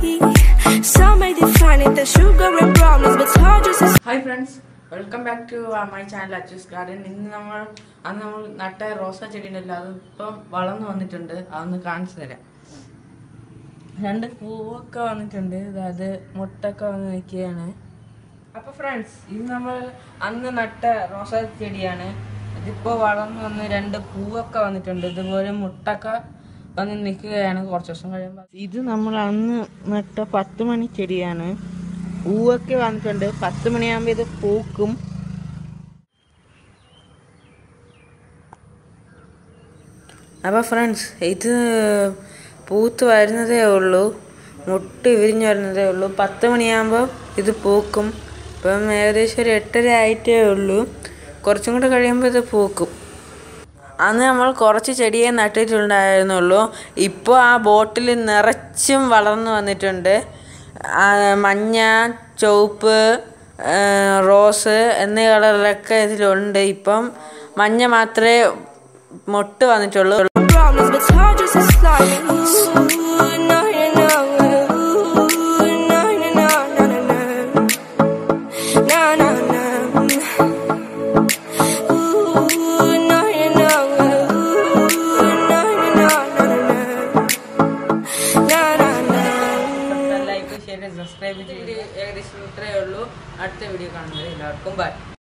Some may define it as sugar and brownies, but it's hard just as hi friends welcome back to my channel Achu's garden ഇന്ന് നമ്മൾ അന്ന് നമ്മൾ നട്ട റോസ ചെടി ഉണ്ടല്ലോ അത് ഇപ്പം വളർന്നു വന്നിട്ടുണ്ട് അതൊന്ന് കാണിച്ചു തരാം രണ്ട് പൂവൊക്കെ വന്നിട്ടുണ്ട് അതായത് മുട്ടൊക്കെ വന്ന് നിൽക്കുകയാണ് അപ്പോൾ ഫ്രണ്ട്സ് ഇത് നമ്മൾ അന്ന് നട്ട റോസ ചെടിയാണ് ഇതിപ്പോൾ വളർന്നു വന്ന് രണ്ട് പൂവൊക്കെ വന്നിട്ടുണ്ട് ഇതുപോലെ മുട്ടൊക്കെ വന്ന് നിൽക്കുകയാണ് കുറച്ച് ദിവസം കഴിയുമ്പോൾ ഇത് നമ്മൾ അന്ന് നട്ട പത്ത് മണി ചെടിയാണ് പൂവൊക്കെ വന്നിട്ടുണ്ട് പത്ത് മണിയാകുമ്പോൾ ഇത് പൂക്കും അപ്പോൾ ഫ്രണ്ട്സ് ഇത് പൂത്ത് വരുന്നതേ ഉള്ളൂ മുട്ട് വിരിഞ്ഞ് വരുന്നതേ ഉള്ളൂ പത്ത് മണിയാകുമ്പോൾ ഇത് പൂക്കും ഇപ്പം ഏകദേശം ഒരു എട്ടര ആയിട്ടേ ഉള്ളൂ കുറച്ചും കൂടെ കഴിയുമ്പോൾ ഇത് പൂക്കും അന്ന് നമ്മൾ കുറച്ച് ചെടിയെ നട്ടിട്ടുണ്ടായിരുന്നുള്ളൂ ഇപ്പോൾ ആ ബോട്ടിൽ നിറച്ചും വളർന്നു വന്നിട്ടുണ്ട് ആ, മഞ്ഞ ചുവപ്പ് ആ, റോസ് എന്നീ കളറിലൊക്കെ ഇതിലുണ്ട് ഇപ്പം മഞ്ഞ മാത്രമേ മൊട്ട് വന്നിട്ടുള്ളൂ brownies, but it's hard just as slimy. Ooh, no, no, no. Ooh, no, no, no, no, no, no. No, no, no. Ooh, no, no, no. Ooh, no, no, no, no, no, no. No, no, no. Like share subscribe ചെയ്ത് ഏകദേശം ഇത്രയേ ഉള്ളൂ അടുത്ത video കാണുന്നത് എല്ലാവർക്കും by